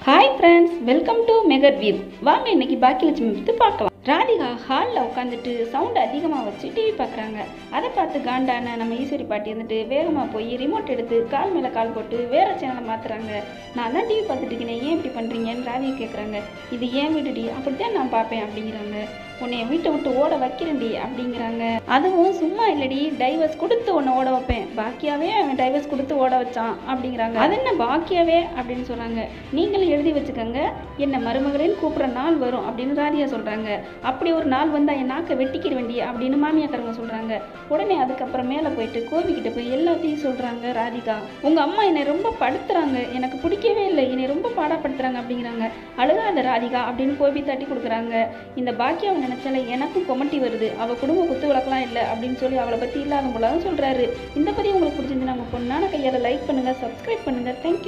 hi friends welcome to Meher view வாங்க இன்னைக்கு பாக்கியலட்சுமி பற்றி பார்க்கலாம் ராதிகா ஹாலில் உட்காந்துட்டு சவுண்ட் அதிகமாக வச்சு டிவி பார்க்குறாங்க அதை பார்த்து காண்டான நம்ம ஈஸ்வரி பாட்டி வந்துட்டு வேகமாக போய் ரிமோட் எடுத்து கால் மேலே கால் போட்டு வேற சேனலை மாற்றுறாங்க நான் தான் டிவி பார்த்துட்டு இருக்கேன் ஏன் இப்படி பண்ணுறீங்கன்னு ராதிகா கேட்குறாங்க இது ஏன் வீடுடி அப்படித்தான் நான் பார்ப்பேன் அப்படிங்கிறாங்க உன்னை வீட்டை விட்டு ஓட வைக்கிறேன்டி அப்படிங்கிறாங்க அதுவும் சும்மா இல்லடி டைவர்ஸ் கொடுத்து உன்னை ஓட வைப்பேன் பாக்கியாவே அவன் டைவர்ஸ் கொடுத்து ஓட வச்சான் அப்படிங்கிறாங்க அது என்ன பாக்கியாவே அப்படின்னு சொல்கிறாங்க நீங்களும் எழுதி வச்சுக்கோங்க என்ன மருமகளேன்னு கூப்பிட்ற நாள் வரும் அப்படின்னு ராதியா சொல்கிறாங்க அப்படி ஒரு நாள் வந்தால் என் நாக்கை வெட்டிக்கிற வேண்டிய அப்படின்னு மாமியாக்காரங்க சொல்கிறாங்க உடனே அதுக்கப்புறம் மேலே போயிட்டு கோபிக்கிட்ட போய் எல்லாத்தையும் சொல்கிறாங்க ராதிகா உங்கள் அம்மா என்னை ரொம்ப படுத்துறாங்க எனக்கு பிடிக்கவே இல்லை என்னை ரொம்ப பாடப்படுத்துறாங்க அப்படிங்கிறாங்க அழுகாத ராதிகா அப்படின்னு கோபி தட்டி கொடுக்குறாங்க இந்த பாக்கியாவை நினைச்சால எனக்கும் கொமட்டி வருது அவள் குடும்ப குத்து விளக்கலாம் இல்லை அப்படின்னு சொல்லி அவளை பற்றி இல்லாத போலாவும் சொல்கிறாரு இந்த பதிவு உங்களுக்கு பிடிச்சிருந்து நம்ம பொண்ணான கையால் லைக் பண்ணுங்கள் சப்ஸ்கிரைப் பண்ணுங்கள் தேங்க்யூ